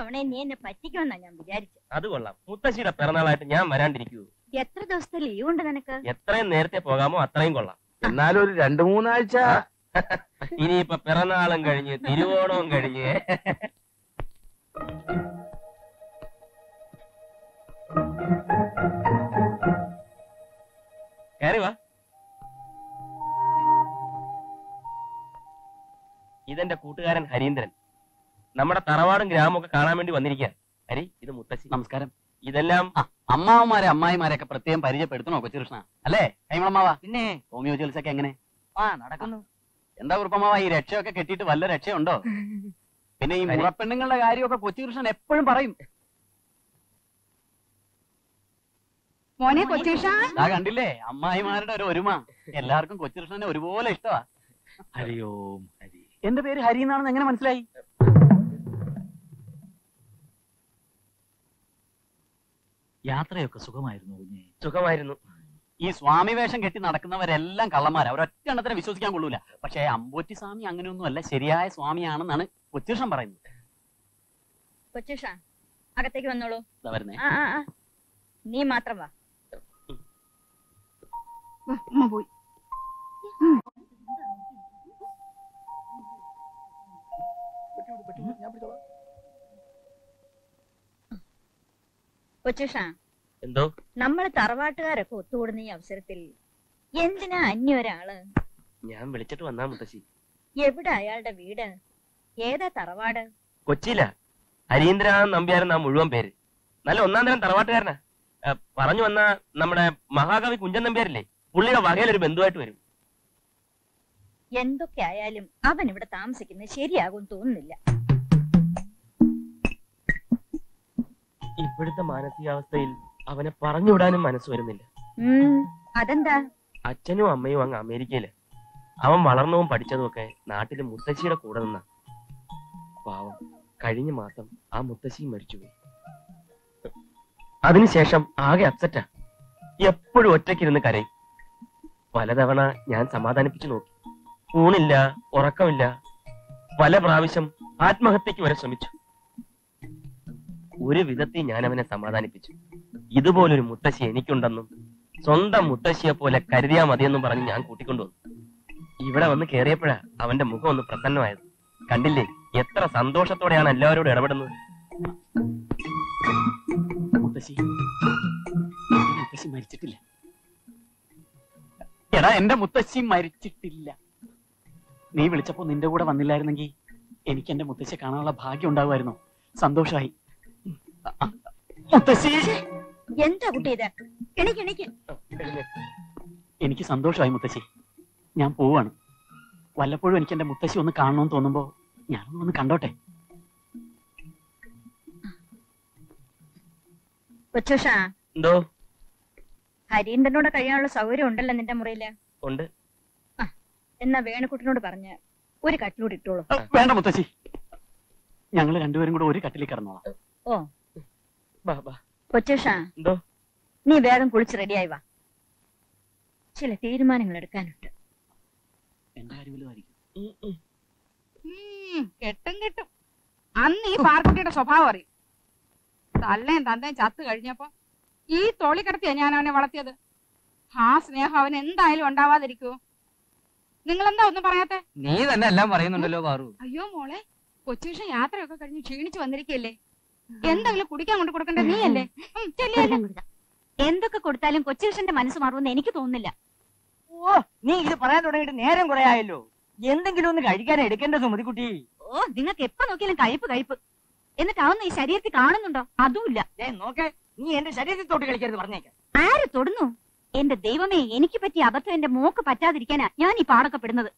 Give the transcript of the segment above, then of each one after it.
ഇത്തവണ നീ എന്നെ പറ്റിക്കുമെന്നാ ഞാൻ വിചാരിച്ചത് അത് കൊള്ളാം മുത്തശ്ശിയുടെ പിറന്നാളായിട്ട് ഞാൻ വരാണ്ടിരിക്കൂ എത്ര ദിവസത്തെ ലീവ് ഉണ്ട് നിനക്ക് എത്രയും നേരത്തെ പോകാമോ അത്രയും കൊള്ളാം എന്നാലും ഒരു രണ്ടു മൂന്നാഴ്ച ഇനിയിപ്പൊ പിറന്നാളും കഴിഞ്ഞ് തിരുവോണവും കഴിഞ്ഞ് കയറി വാ ഇതെന്റെ കൂട്ടുകാരൻ ഹരീന്ദ്രൻ നമ്മുടെ തറവാടും ഗ്രാമവും ഒക്കെ കാണാൻ വേണ്ടി വന്നിരിക്കുക ഹരി ഇത് മുത്തശ്ശി നമസ്കാരം ഇതെല്ലാം അമ്മാവന്മാരെ അമ്മായിമാരെ ഒക്കെ പ്രത്യേകം പരിചയപ്പെടുത്തണോ കൊച്ചുകൃഷ്ണ അല്ലേ കൈമളമാവ പിന്നെ ഹോമിയോ ചികിത്സയൊക്കെ എങ്ങനെ ആ നടക്കുന്നു എന്താ കുറുപ്പമാവ ഈ രക്ഷയൊക്കെ കെട്ടിയിട്ട് വല്ല രക്ഷയുണ്ടോ പിന്നെ ഈ ഹരി. മുറപ്പെണ്ണുങ്ങളുടെ കാര്യമൊക്കെ കൊച്ചുകൃഷ്ണൻ എപ്പോഴും പറയും മോനെ കൊച്ചേഷ ആ കണ്ടില്ലേ അമ്മായിമാരുടെ ഒരു ഒരുമ എല്ലാവർക്കും കൊച്ചുകൃഷ്ണനെ ഒരുപോലെ ഇഷ്ടമാ ഹരി ഓം ഹരി എന്റെ പേര് ഹരി എന്നാണെന്ന് എങ്ങനെ മനസ്സിലായി യാത്രയൊക്കെ സുഖമായിരുന്നു കുഞ്ഞെ സുഖമായിരുന്നു ഈ സ്വാമി വേഷം കെട്ടി നടക്കുന്നവരെല്ലാം കള്ളന്മാരാ അവരൊറ്റ എണ്ണത്തിനെ വിശ്വസിക്കാൻ കൊള്ളൂല പക്ഷേ അമ്പോറ്റി സ്വാമി അങ്ങനെയൊന്നും അല്ല ശരിയായ സ്വാമിയാണെന്നാണ് കൊച്ചുകൃഷ്ണൻ പറയുന്നത് കൊച്ചുഷ അകത്തേക്ക് വന്നോളൂ ഇതാ വരുന്നേ ആ ആ ആ. നീ മാത്രം വാ ഉമ്മ പോയി കൊച്ചുഷ എന്തോ നമ്മൾ തറവാട്ടുകാരൊക്കെ ഒത്തുകൂടുന്ന ഈ അവസരത്തിൽ എന്തിനാ അന്യ ഒരാള് ഞാൻ വിളിച്ചിട്ട് വന്നാ മുത്തശ്ശി എവിടെ അയാളുടെ വീട് ഏതാ തറവാട് കൊച്ചിയില ഹരീന്ദ്ര നമ്പ്യാരെന്നാ മുഴുവൻ പേര് നല്ല ഒന്നാം തരം തറവാട്ടുകാരനാ ഏ, പറഞ്ഞു വന്ന നമ്മുടെ മഹാകവി കുഞ്ചൻ നമ്പ്യാരില്ലേ പുള്ളിയുടെ വകയിലൊരു ബന്ധുവായിട്ട് വരും എന്തൊക്കെ ആയാലും അവൻ ഇവിടെ താമസിക്കുന്നത് ശരിയാകും തോന്നുന്നില്ല ഇപ്പോഴത്തെ മാനസികാവസ്ഥയിൽ അവനെ പറഞ്ഞുവിടാനും മനസ്സ് വരുന്നില്ല ഉം അതെന്താ അച്ഛനും അമ്മയും അങ്ങ് അമേരിക്കയില് അവൻ വളർന്നതും പഠിച്ചതും ഒക്കെ നാട്ടില് മുത്തശ്ശിയുടെ കൂടെ നിന്ന പാവം കഴിഞ്ഞ മാസം ആ മുത്തശ്ശി മരിച്ചുപോയി അതിനുശേഷം ആകെ അപ്സെറ്റാ എപ്പോഴും ഒറ്റയ്ക്കിരുന്ന് കരയും പലതവണ ഞാൻ സമാധാനിപ്പിച്ചു നോക്കി ഊണില്ല ഉറക്കമില്ല പല പ്രാവശ്യം ആത്മഹത്യക്ക് വരെ ശ്രമിച്ചു ഒരു വിധത്തിൽ ഞാൻ അവനെ സമാധാനിപ്പിച്ചു ഇതുപോലൊരു മുത്തശ്ശി എനിക്കുണ്ടെന്നും സ്വന്തം മുത്തശ്ശിയെ പോലെ കരുതിയാ മതിയെന്നും പറഞ്ഞ് ഞാൻ കൂട്ടിക്കൊണ്ടുവന്നു ഇവിടെ വന്ന് കേറിയപ്പോഴാ അവന്റെ മുഖം ഒന്ന് പ്രസന്നമായത് കണ്ടില്ലേ എത്ര സന്തോഷത്തോടെയാണ് എല്ലാവരോടും ഇടപെടുന്നത് മുത്തശ്ശി എന്റെ മുത്തശ്ശി മരിച്ചിട്ടില്ല എടാ എന്റെ മുത്തശ്ശി മരിച്ചിട്ടില്ല നീ വിളിച്ചപ്പോ നിന്റെ കൂടെ വന്നില്ലായിരുന്നെങ്കിൽ എനിക്ക് എന്റെ മുത്തശ്ശിയെ കാണാനുള്ള ഭാഗ്യം ഉണ്ടാകുമായിരുന്നു സന്തോഷമായി മുത്തശ്ശി എന്താ കുട്ടി ഇത് എണിക്ക് എണിക്ക് എനിക്ക് സന്തോഷമായി മുത്തശ്ശി ഞാൻ പോവാണ് വല്ലപ്പോഴും എനിക്ക് എന്റെ മുത്തശ്ശി ഒന്ന് കാണണമെന്ന് തോന്നുമ്പോ ഞാനൊന്ന് ഒന്ന് കണ്ടോട്ടെ കൊച്ചുഷ എന്തോ ഹരീന്ദ്രനോട് കഴിയാനുള്ള സൗകര്യം ഉണ്ടല്ലോ നിന്റെ മുറിയില് ഉണ്ട് എന്നാ വേണുക്കുട്ടനോട് പറഞ്ഞ് ഒരു കട്ടിലൂടെ ഇട്ടോളൂ അഹ് വേണ്ട മുത്തശ്ശി ഞങ്ങൾ രണ്ടുപേരും കൂടെ ഒരു കട്ടിലിൽ കിടന്നോളാം ഓ ബാ, ബാ. കൊച്ചുഷ എന്തോ നീ വേഗം കുളിച്ച് റെഡിയായി വാ ചില തീരുമാനങ്ങൾ എടുക്കാനുണ്ട് എന്റെ കാര്യം വലുതായിരിക്കും ഉം, ഉം. ഉം, കെട്ടും കെട്ടും അന്ന് ഈ പാർക്കുട്ടിയുടെ സ്വഭാവം അറിയും തള്ളയും തന്തയും ചത്തു കഴിഞ്ഞപ്പോ ഈ തോളി കിടത്തിയാ ഞാൻ അവനെ വളർത്തിയത് ആ സ്നേഹം അവൻ എന്തായാലും ഉണ്ടാവാതിരിക്കുവോ നിങ്ങളെന്താ ഒന്നും പറയാത്തെ നീ തന്നെ എല്ലാം പറയുന്നുണ്ടല്ലോ പാറു അയ്യോ മോളെ കൊച്ചുവിഷം യാത്രയൊക്കെ കഴിഞ്ഞ് ക്ഷീണിച്ചു വന്നിരിക്കല്ലേ എന്തെങ്കിലും കുടിക്കാൻ കൊണ്ട് കൊടുക്കണ്ടേ നീയല്ലേ ഉം, ചെല്ലിയല്ലേ എന്തൊക്കെ കൊടുത്താലും കൊച്ചുകൃഷ്ണന്റെ മനസ്സ് മാറുമെന്ന് എനിക്ക് തോന്നുന്നില്ല ഓ നീ ഇത് പറയാൻ തുടങ്ങിയിട്ട് നേരം കുറെ ആയല്ലോ എന്തെങ്കിലും ഒന്ന് കഴിക്കാൻ എടുക്കേണ്ട സുമതിക്കുട്ടി ഓ നിങ്ങൾക്ക് എപ്പോ നോക്കിയാലും കഴിപ്പ് കഴിപ്പ് എന്നിട്ട് അതൊന്നും ഈ ശരീരത്തിൽ കാണുന്നുണ്ടോ അതുമില്ല ദേ നോക്ക് നീ എന്റെ ശരീരത്തിൽ തൊട്ട് കളിക്കരുത് പറഞ്ഞേക്കാം ആര് തൊടുന്നു എന്റെ ദൈവമേ എനിക്ക് പറ്റിയ അബദ്ധം എന്റെ മോക്ക് പറ്റാതിരിക്കാനാ ഞാൻ ഈ പാടൊക്കെ പെടുന്നത്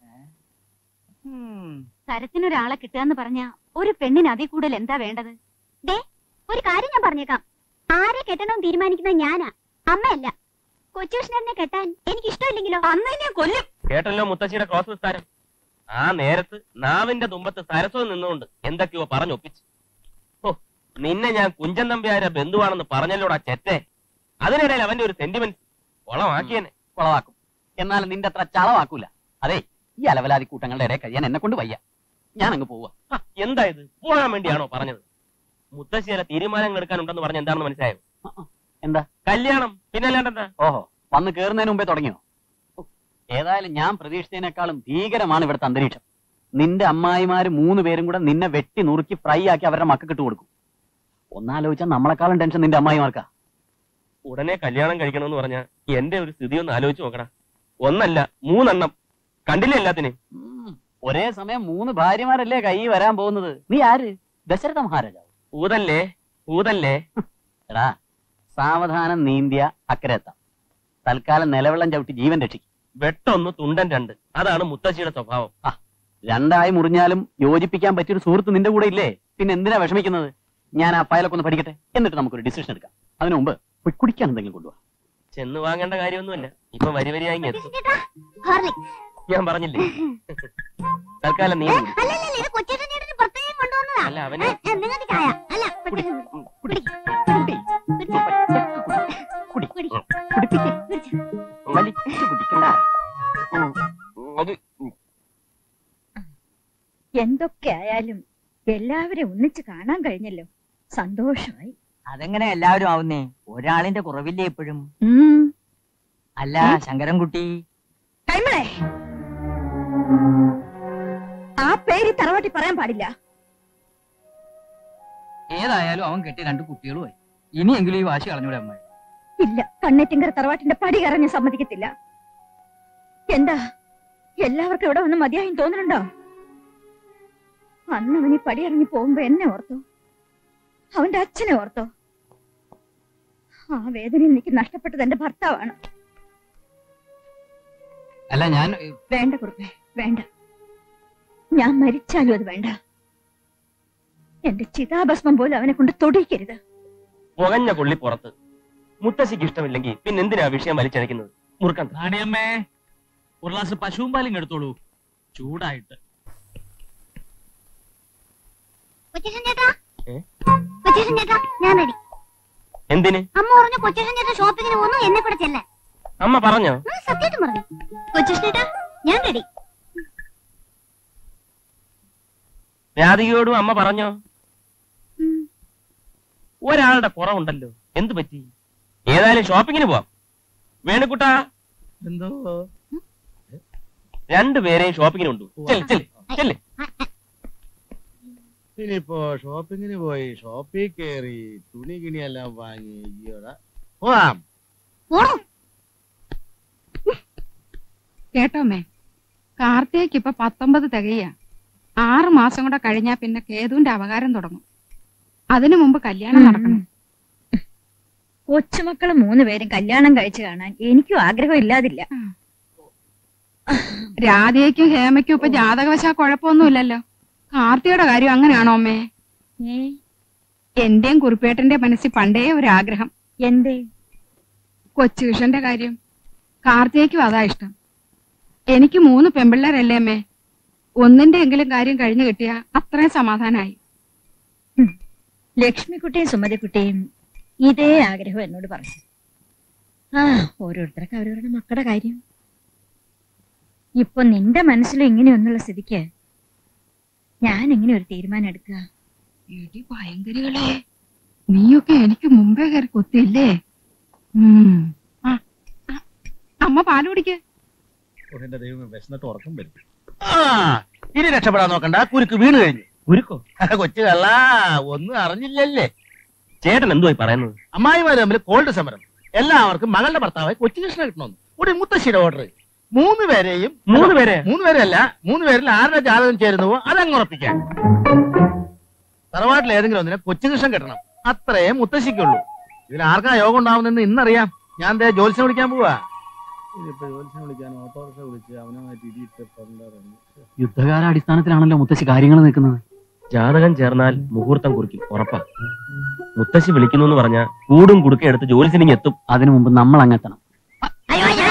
തരത്തിനൊരാളെ കിട്ടുകയെന്ന് പറഞ്ഞ ഒരു പെണ്ണിന് അതിൽ കൂടുതൽ എന്താ വേണ്ടത് ദേ ഒരു കാര്യം ഞാൻ പറഞ്ഞേക്കാം ആരെ കെട്ടണമെന്ന് തീരുമാനിക്കുന്നത് ഞാനാ അമ്മയല്ല കൊച്ചുകൃഷ്ണനെ കെട്ടാൻ എനിക്ക് ഇഷ്ടമില്ലെങ്കിലോ അന്ന് ഞാൻ കൊല്ലും കേട്ടല്ലോ മുത്തശ്ശിയുടെ ക്രോസ് വിസ്താരം ആ നേരത്ത് നാവിന്റെ തുമ്പത്ത് സരസ്വം നിന്നുകൊണ്ട് എന്തൊക്കെയോ പറഞ്ഞൊപ്പിച്ചു ഓ നിന്നെ ഞാൻ കുഞ്ചൻ നമ്പ്യാരെ ബന്ധുവാണെന്ന് പറഞ്ഞല്ലോടാ ചെറ്റേ അതിനിടയിൽ അവന്റെ ഒരു സെന്റിമെന്റ് കൊളമാക്കിയനെ കുളവാക്കും എന്നാൽ നിന്റെ അത്ര ചളവാക്കൂല അതെ ഈ അലവലാതി കൂട്ടങ്ങളുടെ ഇടയിൽ കഴിയാൻ എന്നെ കൊണ്ട് വയ്യ ഞാൻ അങ്ങ് പോവാ ഹ, എന്താ ഇത് പോകാൻ വേണ്ടിയാണോ പറഞ്ഞത് മുത്തശ്ശി ചില തീരുമാനങ്ങൾ എടുക്കാനുണ്ടെന്ന് പറഞ്ഞ എന്താണെന്ന് മനസ്സിലായോ എന്താ കല്യാണം പിന്നെ അല്ലാണ്ടെന്താ ഓഹോ വന്ന് കേറുന്നതിന് മുമ്പേ തുടങ്ങിയോ ഓ, ഏതായാലും ഞാൻ പ്രതീക്ഷിച്ചതിനേക്കാളും ഭീകരമാണ് ഇവിടുത്തെ അന്തരീക്ഷം നിന്റെ അമ്മായിമാര് മൂന്ന് പേരും കൂടെ നിന്നെ വെട്ടി നുറുക്കി ഫ്രൈ ആക്കി അവരുടെ മക്കൾക്ക് ഇട്ട് കൊടുക്കും ഒന്നാലോചിച്ചാൽ നമ്മളെക്കാളും ടെൻഷൻ നിന്റെ അമ്മായിമാർക്കാ ഉടനെ കല്യാണം കഴിക്കണമെന്ന് പറഞ്ഞ എന്റെ ഒരു സ്ഥിതി ഒന്ന് ആലോചിച്ച് നോക്കടാ ഒന്നല്ല മൂന്നെണ്ണം കണ്ടില്ലേ എല്ലാത്തിനും ഉം, ഒരേ സമയം മൂന്ന് ഭാര്യമാരല്ലേ കൈ വരാൻ പോകുന്നത് നീ ആര് ദശരഥ മഹാരാജാവ് ഊതല്ലേ ഊതല്ലേ എടാ സാവധാനം നീന്തിയ അക്കരെ എത്താം തൽക്കാലം നിലവെള്ളം ചവിട്ടി ജീവൻ രക്ഷിക്കും വെട്ടൊന്ന് തുണ്ടൻ രണ്ട് അതാണ് മുത്തശ്ശിയുടെ സ്വഭാവം രണ്ടായി മുറിഞ്ഞാലും യോജിപ്പിക്കാൻ പറ്റിയൊരു സുഹൃത്ത് നിന്റെ കൂടെ ഇല്ലേ പിന്നെ എന്തിനാ വിഷമിക്കുന്നത് ഞാൻ ആ ഫയലൊക്കെ ഒന്ന് പഠിക്കട്ടെ എന്നിട്ട് നമുക്കൊരു ഡിസിഷൻ എടുക്കാം അതിനു മുമ്പ് പോയി കുടിക്കാൻ എന്തെങ്കിലും കൊണ്ടുപോകാം ചെന്ന് വാങ്ങേണ്ട കാര്യമൊന്നുമില്ല ഇപ്പൊ വരി വരിയായി ഇങ്ങ് എത്തും ചേട്ടാ ഹോർലിക്സ് ഞാൻ പറഞ്ഞില്ലേ തൽക്കാലം നീ കുടി. അല്ലല്ല ഇത് കൊച്ചേട്ടൻ ചേട്ടന് പ്രത്യേകം കൊണ്ടുവന്നതാ അല്ല അവന് ഏ, നിങ്ങൾക്ക് ചായ അല്ല കുടി. കൊച്ചേട്ടൻ ഉം, കുടി. കുടി. കുടി. കുടി. കുടി. കുടി. കുടിപ്പിക്ക്. കുടിച്ചോ. വലിച്ചു കുടിക്കണ്ട അത് എന്തൊക്കെ ആയാലും എല്ലാവരെയും ഒന്നിച്ച് കാണാൻ കഴിഞ്ഞല്ലോ സന്തോഷമായി അതെങ്ങനെ എല്ലാവരും ആവുന്നേ ഒരാളിന്റെ കുറവില്ലേ എപ്പോഴും ഉം. അല്ല ശങ്കരൻകുട്ടി കൈമളെ ആ പേര് തറവാട്ടി പറയാൻ പാടില്ല ഏതായാലും അവൻ കെട്ടി രണ്ട് കുട്ടികളുമായി ഇനിയെങ്കിലും ഈ വാശി കളഞ്ഞൂടെ അമ്മ ഇല്ല കണ്ണേറ്റിങ്കര തറവാട്ടിന്റെ പടി കയറാൻ ഞാൻ സമ്മതിക്കത്തില്ല എന്താ എല്ലാവർക്കും ഇവിടെ വന്ന് മതിയായും തോന്നുന്നുണ്ടോ അന്ന് അവൻ ഈ പടി ഇറങ്ങി പോകുമ്പോ എന്നെ ഓർത്തോ അവന്റെ അച്ഛനെ ഓർത്തോ ആ വേദന എനിക്ക് നഷ്ടപ്പെട്ടത് എന്റെ ഭർത്താവാണ് അല്ല ഞാൻ വേണ്ട കുറുപ്പേ വേണ്ട ഞാൻ മരിച്ചാലും അത് വേണ്ട എന്റെ ചിതാഭസ്മം പോലും അവനെ കൊണ്ട് തൊടിക്കരുത് പുകഞ്ഞ കൊള്ളി പുറത്ത് മുത്തശ്ശിക്ക് ഇഷ്ടമില്ലെങ്കിൽ പിന്നെ എന്തിനാ വിഷയം വലിച്ചഴക്കുന്നത് മുറുക്കാൻ താ. നാണിയമ്മേ ഒരു ഗ്ലാസ് പശുവും പാലും എടുത്തോളൂ ചൂടായിട്ട് കൊച്ചേട്ടൻ ചേട്ടാ ഏ? കൊച്ചേട്ടൻ ചേട്ടാ ഞാൻ റെഡി എന്തിന് അമ്മ പറഞ്ഞു കൊച്ചേട്ടൻ ചേട്ടൻ ഷോപ്പിങ്ങിന് പോകുന്നു എന്നെ കൂടെ ചെല്ലാൻ അമ്മ പറഞ്ഞോ ഉം, സത്യമായിട്ടും പറഞ്ഞു കൊച്ചേട്ടൻ ചേട്ടാ ഞാൻ റെഡി രാധികയോടും അമ്മ പറഞ്ഞോ ഒരാളുടെ കുറവുണ്ടല്ലോ എന്തു പറ്റി ഏതായാലും ഷോപ്പിങ്ങിന് പോവാം വേണുക്കുട്ടാ എന്തോ രണ്ടുപേരെയും ഷോപ്പിങ്ങിന് കൊണ്ടു ചെല് ചെല് ചെല് ഇനിയിപ്പോ ഷോപ്പിങ്ങിന് പോയി ഷോപ്പിൽ കയറി തുണി കിണിയെല്ലാം വാങ്ങി ഈയോടെ പോവാം പോണോ കേട്ടോമേ കാർത്തികയ്ക്ക് ഇപ്പൊ പത്തൊമ്പത് തികയ ആറ് മാസം കൂടെ കഴിഞ്ഞാ പിന്നെ കേതുവിന്റെ അവകാരം തുടങ്ങും അതിനു മുമ്പ് കല്യാണം നടക്കണം കൊച്ചുമക്കള് മൂന്നുപേരും കല്യാണം കഴിച്ചു കാണാൻ എനിക്കും ആഗ്രഹം ഇല്ലാതില്ല രാധയ്ക്കും ഹേമയ്ക്കും ഇപ്പൊ ജാതകവശാ കുഴപ്പമൊന്നുമില്ലല്ലോ കാർത്തിയുടെ കാര്യം അങ്ങനെയാണോ അമ്മേ എന്റെയും കുറിപ്പേട്ടന്റെ മനസ്സിൽ പണ്ടേ ഒരു ആഗ്രഹം എന്തേ കൊച്ചുകൃഷ്ണന്റെ കാര്യം കാർത്തികയ്ക്കും അതാ ഇഷ്ടം എനിക്ക് മൂന്ന് പെമ്പിള്ളേരല്ലേ അമ്മേ ഒന്നിന്റെ എങ്കിലും കാര്യം കഴിഞ്ഞു കിട്ടിയ അത്രയും സമാധാനായി ലക്ഷ്മിക്കുട്ടിയും സുമതിക്കുട്ടിയും ഇതേ ആഗ്രഹം എന്നോട് പറഞ്ഞു ആ ഓരോരുത്തർക്ക് അവരവരുടെ മക്കളുടെ കാര്യം ഇപ്പൊ നിന്റെ മനസ്സിൽ ഇങ്ങനെയൊന്നുള്ള സ്ഥിതിക്ക് ഞാൻ എങ്ങനെ ഒരു തീരുമാനം എടുക്കുക എടി ഭയങ്കരികളെ നീയൊക്കെ എനിക്ക് മുമ്പേ കയറി കൊത്തിയില്ലേ ഉം. ആ, ആ, അമ്മ പാല് കുടിക്ക് എന്റെ ദൈവം വിശന്നിട്ട് ഉറക്കം വരും ആ ഇനി രക്ഷപ്പെടാൻ നോക്കണ്ട കുരുക്ക് വീണ് കഴിഞ്ഞു ഉരുക്കോ കൊച്ചു കള്ള ഒന്നും അറിഞ്ഞില്ലല്ലേ ചേട്ടൻ എന്തുവായി പറയുന്നത് അമ്മായിമാര് തമ്മിൽ കോൾഡ് സമരം എല്ലാവർക്കും മകളുടെ ഭർത്താവായി കൊച്ചു കൃഷ്ണ കിട്ടണമെന്ന് ഒരു മുത്തശ്ശിയുടെ ഓർഡർ മൂന്ന് പേരെയും മൂന്ന് പേരെ മൂന്ന് പേരല്ല മൂന്ന് പേരിൽ ആരുടെ ജാതകം ചേരുന്നുവോ അതങ്ങ് ഉറപ്പിക്കാൻ തറവാട്ടിൽ ഏതെങ്കിലും ഒന്നിനെ കൊച്ചുകൃഷ്ണൻ കെട്ടണം അത്രേ മുത്തശ്ശിക്കുള്ളൂ ഇതിൽ ആർക്കാ യോഗം ഉണ്ടാവുന്നെന്ന് ഇന്നറിയാം ഞാൻ ദേ ജോത്സ്യം വിളിക്കാൻ പോവാ ഇതിപ്പോ ജോത്സ്യം വിളിക്കാൻ ഓട്ടോറിക്ഷ വിളിച്ച് അവനുമായിട്ട് ഇടിയിട്ട് പണ്ടാറങ്ങി യുദ്ധകാലാടിസ്ഥാനത്തിലാണല്ലോ മുത്തശ്ശി കാര്യങ്ങൾ നിൽക്കുന്നത് ജാതകം ചേർന്നാൽ മുഹൂർത്തം കുറിക്കും ഉറപ്പാ മുത്തശ്ശി വിളിക്കുന്നു എന്ന് പറഞ്ഞാ കൂടും കുടുക്കെ എടുത്ത് ജോലിസിനിങ് എത്തും അതിനു മുമ്പ് നമ്മൾ അങ്ങെത്തണം അയ്യോ ഞാൻ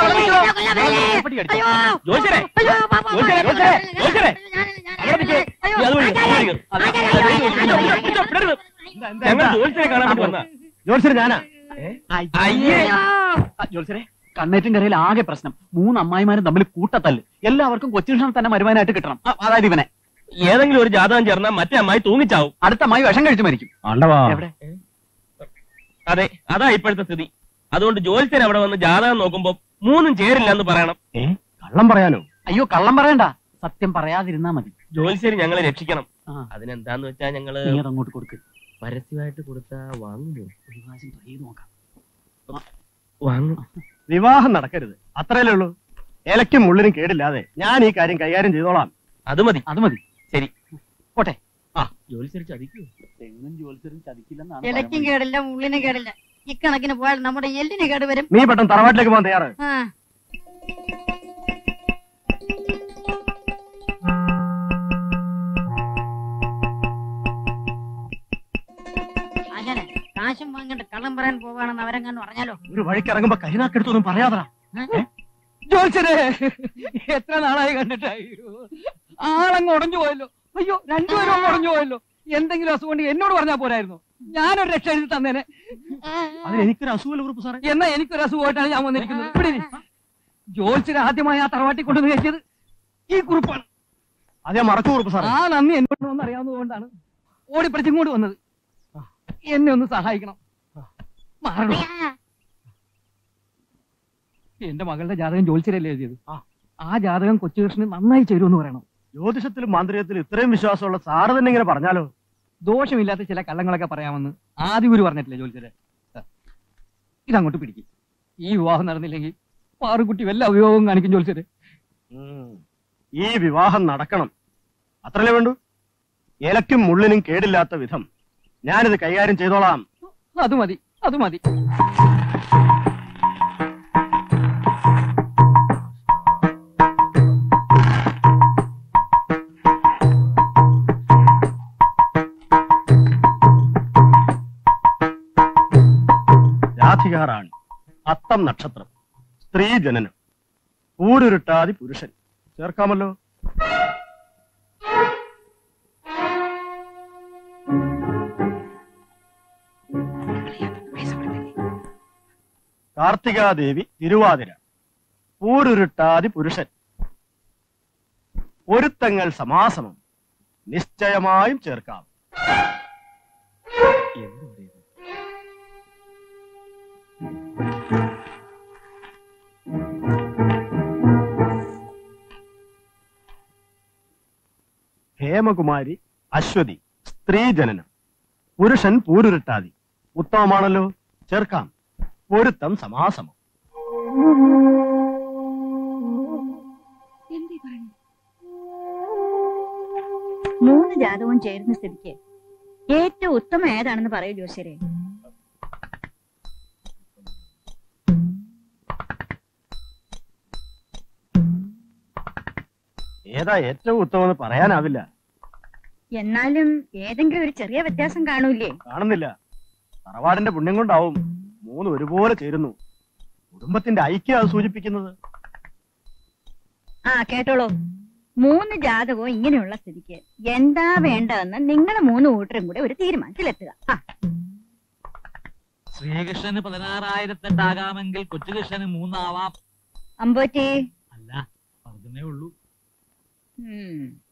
ജോലിസരെ ജോലിസരെ ജോലിസരെ ജോലിസരെ അവിടെ നിൽക്ക്. നീ അതുവഴി, അതുവഴി കേറ്. അത് പിടിച്ചോ, പിടിച്ചോ, വിടരുത്. ഞങ്ങൾ ജോലിസരെ കാണാൻ വേണ്ടി വന്നാ ജോത്സ്യം ഞാനാ അയ്യേ ജോത്സരെ കണ്ണേറ്റും കരയിൽ ആകെ പ്രശ്നം മൂന്ന് അമ്മായിമാരും തമ്മിൽ കൂട്ടത്തല്ല് എല്ലാവർക്കും കൊച്ചുകൃഷ്ണൻ തന്നെ മരുമാനായിട്ട് കിട്ടണം അ- അതായത് ഇവനെ ഏതെങ്കിലും ഒരു ജാതകം ചേർന്നാൽ മറ്റേ അമ്മായി തൂങ്ങിച്ചാവും അടുത്ത അമ്മായി വിഷം കഴിച്ചു മരിക്കും ആണ്ടവാ എവിടെ അതെ അതാ ഇപ്പോഴത്തെ സ്ഥിതി അതുകൊണ്ട് ജോലിച്ചൻ അവിടെ വന്ന് ജാതകം നോക്കുമ്പോ മൂന്നും ചേരില്ല എന്ന് പറയണം ഏ കള്ളം പറയാനോ അയ്യോ കള്ളം പറയണ്ട സത്യം പറയാതിരുന്നാ മതി ജോലിശ്ശേരി ഞങ്ങളെ രക്ഷിക്കണം ആ. അതിനെന്താന്ന് വെച്ചാ ഞങ്ങള് നീ അതങ്ങോട്ട് കൊടുക്ക് പരസ്യമായിട്ട് കൊടുത്താ വാങ്ങുമോ ഒരു പ്രാവശ്യം try ചെയ്ത് നോക്കാം വാങ്ങും വിവാഹം നടക്കരുത് അത്രയല്ലേ ഉള്ളൂ ഇലയ്ക്കും മുള്ളിനും കേടില്ലാതെ ഞാൻ ഈ കാര്യം കൈകാര്യം ചെയ്തോളാം അത് മതി അത് മതി ശരി പോട്ടെ ജോലിശ്ശേരി ചതിക്കൂ തെങ്ങും ജോലിച്ചരും ചതിക്കില്ലെന്നാണ് ഇലയ്ക്കും പറയുന്നത്. കേടില്ല ഉള്ളിനും കേടില്ല ഇക്കണക്കിന് പോയാൽ നമ്മുടെ എല്ലിന് കേട് വരും നീ പെട്ടെന്ന് തറവാട്ടിലേക്ക് പോകാൻ തയ്യാറ് ആ അങ്ങനെ കാശും വാങ്ങിട്ട് കള്ളം പറയാൻ പോവാണെന്ന് അവരെങ്ങാനും പറഞ്ഞാലോ ഒരു വഴിക്ക് ഇറങ്ങുമ്പോ കൈനാക്കെടുത്തൊന്നും പറയാതാ ജോത്സരെ എത്ര നാളായി കണ്ടിട്ടായി ആളങ്ങ് ഉടഞ്ഞു പോയല്ലോ അയ്യോ രണ്ടുപേരും അങ്ങ് ഉടഞ്ഞു പോയല്ലോ എന്തെങ്കിലും അസുഖം ഉണ്ടെങ്കിൽ എന്നോട് പറഞ്ഞാൽ പോരായിരുന്നു ഞാനൊരു രക്ഷ എഴുതി തന്നേനെ അതിന് എനിക്കൊരു അസുഖമല്ല കുറിപ്പ് സാറേ എന്നാ എനിക്കൊരു അസുഖമായിട്ടാണ് ഞാൻ വന്നിരിക്കുന്നത് ഇവിടെ ജോത്സരെ ആദ്യമായി ആ തറവാട്ടി കൊണ്ടുവന്ന് കയറ്റിയത് ഈ കുറിപ്പാണ് അത് ഞാൻ മറച്ചു കുറിപ്പ് സാറേ ആ നന്ദി എന്നോട് ഒന്ന് അറിയാവുന്നതുകൊണ്ടാണ് ഓടിപ്പടിച്ചിങ്ങോട്ട് വന്നത് എന്നെ ഒന്ന് സഹായിക്കണം മാറണം എന്റെ മകളുടെ ജാതകം ജോത്സ്യരല്ലേ എഴുതിയത് ആ. ആ ജാതകം കൊച്ചുകൃഷ്ണന് നന്നായി ചേരുമെന്ന് പറയണം ജ്യോതിഷത്തിലും മാന്ത്രികത്തിലും ഇത്രയും വിശ്വാസമുള്ള സാറ് തന്നെ ഇങ്ങനെ പറഞ്ഞാലോ ദോഷമില്ലാത്ത ചില കള്ളങ്ങളൊക്കെ പറയാമെന്ന് ആദിഗുരു പറഞ്ഞിട്ടില്ലേ ജോത്സ്യരെ ഇതങ്ങോട്ട് പിടിക്കും ഈ വിവാഹം നടന്നില്ലെങ്കിൽ പാറുകുട്ടി വല്ല അഭിയോഗം കാണിക്കും ജോത്സ്യരെ ഉം. ഈ വിവാഹം നടക്കണം അത്രല്ലേ വേണ്ടു ഇലയ്ക്കും മുള്ളിനും കേടില്ലാത്ത വിധം ഞാനിത് കൈകാര്യം ചെയ്തോളാം അത് മതി അത് മതി രാധികാറാണി അത്തം നക്ഷത്രം സ്ത്രീ ജനനം ഊരുരുട്ടാതി പുരുഷൻ ചേർക്കാമല്ലോ കാർത്തികാദേവി തിരുവാതിര ഊരുരുട്ടാതി പുരുഷൻ പൊരുത്തങ്ങൾ സമാസമം നിശ്ചയമായും ചേർക്കാം ഹേമകുമാരി അശ്വതി സ്ത്രീ ജനനം പുരുഷൻ പൂരുരുട്ടാതി ഉത്തമമാണല്ലോ ചേർക്കാം പൊരുത്തം സമാസമം മൂന്ന് ജാതകവും ചേരുന്ന സ്ഥിതിക്ക് ഏറ്റവും ഉത്തമം ഏതാണെന്ന് പറയൂ ജോശ്യരെ ഏതാ ഏറ്റവും ഉത്തമെന്ന് പറയാനാവില്ല എന്നാലും ഏതെങ്കിലും ഒരു ചെറിയ വ്യത്യാസം കാണൂലേ കാണുന്നില്ല തറവാടിന്റെ പുണ്യം കൊണ്ടാവും മൂന്ന് ഒരുപോലെ ചേരുന്നു കുടുംബത്തിന്റെ ഐക്യം അത് സൂചിപ്പിക്കുന്നത് ആ കേട്ടോളൂ മൂന്ന് ജാതകവും ഇങ്ങനെയുള്ള സ്ഥിതിക്ക് എന്താ വേണ്ടതെന്ന് നിങ്ങൾ മൂന്ന് കൂട്ടരും കൂടെ ഒരു തീരുമാനത്തിലെത്തുക ആ ശ്രീകൃഷ്ണന് പതിനാറായിരത്തെട്ടാകാമെങ്കിൽ കൊച്ചുകൃഷ്ണന് മൂന്നാവാം അമ്പോറ്റി അല്ല പറഞ്ഞേ ഉള്ളൂ ഉം